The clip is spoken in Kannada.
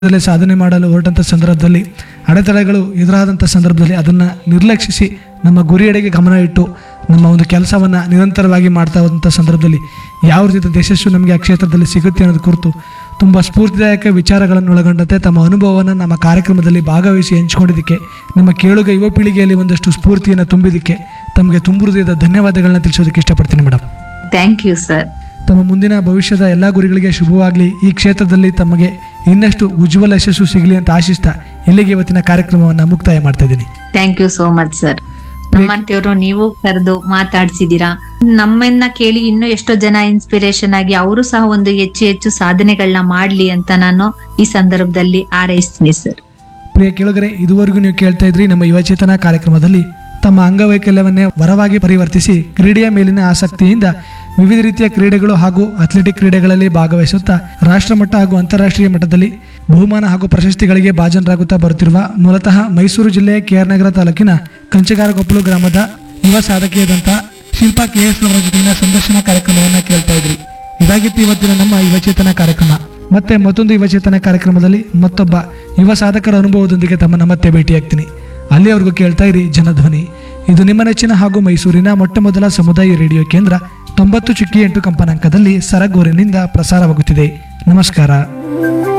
ದಲ್ಲಿ ಸಾಧನೆ ಮಾಡಲು ಹೊರಟಂಥ ಸಂದರ್ಭದಲ್ಲಿ ಅಡೆತಡೆಗಳು ಎದುರಾದಂಥ ಸಂದರ್ಭದಲ್ಲಿ ಅದನ್ನು ನಿರ್ಲಕ್ಷಿಸಿ ನಮ್ಮ ಗುರಿಯೆಡೆಗೆ ಗಮನ ಇಟ್ಟು ನಮ್ಮ ಒಂದು ಕೆಲಸವನ್ನು ನಿರಂತರವಾಗಿ ಮಾಡ್ತಾ ಹೋದಂಥ ಸಂದರ್ಭದಲ್ಲಿ ಯಾವ ರೀತಿಯ ಯಶಸ್ಸು ನಮಗೆ ಆ ಕ್ಷೇತ್ರದಲ್ಲಿ ಸಿಗುತ್ತೆ ಅನ್ನೋದು ಕುರಿತು ತುಂಬ ಸ್ಫೂರ್ತಿದಾಯಕ ವಿಚಾರಗಳನ್ನು ಒಳಗೊಂಡಂತೆ ತಮ್ಮ ಅನುಭವವನ್ನು ನಮ್ಮ ಕಾರ್ಯಕ್ರಮದಲ್ಲಿ ಭಾಗವಹಿಸಿ ಹಂಚಿಕೊಂಡಿದ್ದಕ್ಕೆ ನಮ್ಮ ಕೇಳುಗ ಯುವ ಪೀಳಿಗೆಯಲ್ಲಿ ಒಂದಷ್ಟು ಸ್ಫೂರ್ತಿಯನ್ನು ತುಂಬಿದ್ದಕ್ಕೆ ತಮಗೆ ತುಂಬ ಹೃದಯದ ಧನ್ಯವಾದಗಳನ್ನ ತಿಳಿಸೋದಕ್ಕೆ ಇಷ್ಟಪಡ್ತೀನಿ ಮೇಡಮ್ ಥ್ಯಾಂಕ್ ಯು ಸರ್ ತಮ್ಮ ಮುಂದಿನ ಭವಿಷ್ಯದ ಎಲ್ಲ ಗುರಿಗಳಿಗೆ ಶುಭವಾಗಲಿ ಈ ಕ್ಷೇತ್ರದಲ್ಲಿ ತಮಗೆ ಇನ್ನಷ್ಟು ಉಜ್ವಲ ಯಶಸ್ಸು ಸಿಗಲಿ ಅಂತ ಆಶಿಸ್ತಾ ಇಲ್ಲಿಗೆ ಇವತ್ತಿನ ಕಾರ್ಯಕ್ರಮವನ್ನು ಮುಕ್ತಾಯ ಮಾಡ್ತಾ ಇದ್ದೀನಿ thank you so much sir ನಮ್ಮಂತೆಯವರು ನೀವು ಕರೆದು ಮಾತಾಡ್ಸಿದೀರಾ ನಮ್ಮನ್ನ ಕೇಳಿ ಇನ್ನೂ ಎಷ್ಟೋ ಜನ ಇನ್ಸ್ಪಿರೇಷನ್ ಆಗಿ ಅವರು ಸಹ ಒಂದು ಹೆಚ್ಚು ಹೆಚ್ಚು ಸಾಧನೆಗಳನ್ನ ಮಾಡ್ಲಿ ಅಂತ ನಾನು ಈ ಸಂದರ್ಭದಲ್ಲಿ ಹಾರೈಸ್ತೀನಿ ಸರ್ ಪ್ರಿಯ ಕೇಳುಗರೆ ಇದುವರೆಗೂ ನೀವು ಕೇಳ್ತಾ ಇದ್ರಿ ನಮ್ಮ ಯುವಚೇತನ ಕಾರ್ಯಕ್ರಮದಲ್ಲಿ ತಮ್ಮ ಅಂಗವೈಕಲ್ಯವನ್ನೇ ವರವಾಗಿ ಪರಿವರ್ತಿಸಿ ಕ್ರೀಡೆಯ ಮೇಲಿನ ಆಸಕ್ತಿಯಿಂದ ವಿವಿಧ ರೀತಿಯ ಕ್ರೀಡೆಗಳು ಹಾಗೂ ಅಥ್ಲೆಟಿಕ್ ಕ್ರೀಡೆಗಳಲ್ಲಿ ಭಾಗವಹಿಸುತ್ತಾ ರಾಷ್ಟ್ರಮಟ್ಟ ಹಾಗೂ ಅಂತಾರಾಷ್ಟ್ರೀಯ ಮಟ್ಟದಲ್ಲಿ ಬಹುಮಾನ ಹಾಗೂ ಪ್ರಶಸ್ತಿಗಳಿಗೆ ಭಾಜನರಾಗುತ್ತಾ ಬರುತ್ತಿರುವ ಮೂಲತಃ ಮೈಸೂರು ಜಿಲ್ಲೆಯ ಕೆಆರ್ ನಗರ ತಾಲೂಕಿನ ಕಂಚಗಾರಗೊಪ್ಪಲು ಗ್ರಾಮದ ಯುವ ಸಾಧಕಿಯಾದಂಥ ಶಿಲ್ಪಾ ಕೆ ಎಸ್ ಅವರ ಜೊತೆಗಿನ ಸಂದರ್ಶನ ಕಾರ್ಯಕ್ರಮವನ್ನು ಕೇಳ್ತಾ ಇದ್ರಿ ಇದಾಗಿತ್ತು ಇವತ್ತಿನ ನಮ್ಮ ಯುವಚೇತನ ಕಾರ್ಯಕ್ರಮ ಮತ್ತೆ ಮತ್ತೊಂದು ಯುವಚೇತನ ಕಾರ್ಯಕ್ರಮದಲ್ಲಿ ಮತ್ತೊಬ್ಬ ಯುವ ಸಾಧಕರ ಅನುಭವದೊಂದಿಗೆ ತಮ್ಮನ್ನ ಮತ್ತೆ ಭೇಟಿಯಾಗ್ತೀನಿ ಅಲ್ಲಿಯವರೆಗೂ ಕೇಳ್ತಾ ಇರಿ ಜನಧ್ವನಿ ಇದು ನಿಮ್ಮ ನೆಚ್ಚಿನ ಹಾಗೂ ಮೈಸೂರಿನ ಮೊಟ್ಟ ಮೊದಲ ಸಮುದಾಯ ರೇಡಿಯೋ ಕೇಂದ್ರ ತೊಂಬತ್ತು ಚುಕ್ಕಿ ಎಂಟು ಕಂಪನಾಂಕದಲ್ಲಿ ಸರಗೂರಿನಿಂದ ಪ್ರಸಾರವಾಗುತ್ತಿದೆ ನಮಸ್ಕಾರ